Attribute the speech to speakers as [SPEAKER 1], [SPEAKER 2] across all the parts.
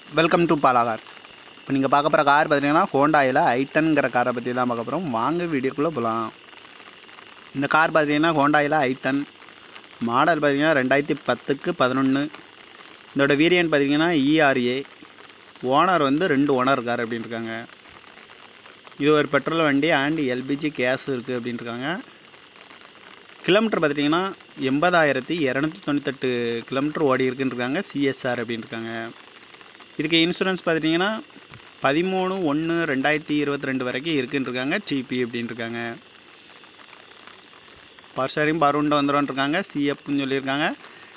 [SPEAKER 1] welcome to Bala cars இப்போ நீங்கள் பார்க்க போகிற கார் பார்த்தீங்கன்னா ஹோண்டாயில் ஐட்டன்கிற காரை பற்றி தான் பார்க்க போகிறோம் வாங்க வீடியோக்குள்ளே போகலாம் இந்த கார் பார்த்தீங்கன்னா ஹோண்டாயில் ஐட்டன் மாடல் பார்த்தீங்கன்னா ரெண்டாயிரத்தி பத்துக்கு பதினொன்று இதோட வேரியன்ட் பார்த்தீங்கன்னா இஆர்ஏ ஓனர் வந்து ரெண்டு ஓனர் இருக்கார் அப்படின்னு இருக்காங்க இது ஒரு பெட்ரோல் வண்டி அண்ட் எல்பிஜி கேஸ் இருக்குது அப்படின்னு இருக்காங்க கிலோமீட்டர் பார்த்துட்டிங்கன்னா எண்பதாயிரத்தி இரநூத்தி தொண்ணூத்தெட்டு கிலோமீட்டர் ஓடி இருக்குன்னு இருக்காங்க சிஎஸ்ஆர் அப்படின்னு இருக்காங்க இதுக்கு இன்சூரன்ஸ் பார்த்துட்டிங்கன்னா பதிமூணு ஒன்று ரெண்டாயிரத்தி இருபத்தி ரெண்டு வரைக்கும் இருக்குன்னு இருக்காங்க டிபி அப்படின்னு இருக்காங்க பர்ஷரியும் பருண்டை வந்துடும் இருக்காங்க சிஎஃப்னு சொல்லியிருக்காங்க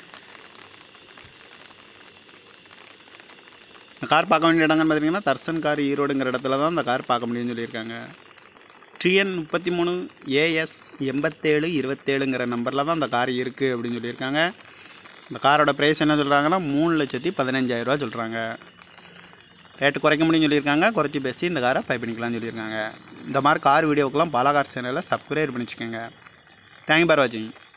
[SPEAKER 1] இந்த கார் பார்க்க வேண்டிய இடங்கன்னு பார்த்தீங்கன்னா தர்சன் கார் ஈரோடுங்கிற இடத்துல தான் இந்த கார் பார்க்க முடியும்னு சொல்லியிருக்காங்க டிஎன் முப்பத்தி மூணு ஏஎஸ் எண்பத்தேழு இருபத்தேழுங்கிற நம்பரில் தான் இந்த கார் இருக்குது அப்படின்னு சொல்லியிருக்காங்க இந்த காரோட ப்ரைஸ் என்ன சொல்கிறாங்கன்னா மூணு லட்சத்தி பதினஞ்சாயிரரூவா சொல்கிறாங்க ரேட்டு குறைக்க முடியும்னு சொல்லியிருக்காங்க குறைச்சி பேசி இந்த காரை பை பண்ணிக்கலாம்னு சொல்லியிருக்காங்க இந்த மாதிரி கார் வீடியோக்கெல்லாம் பாலா கார் சேனலில் சப்ஸ்கிரைப் பண்ணி வச்சுக்கோங்க தேங்க்யூ பார் வாட்சிங்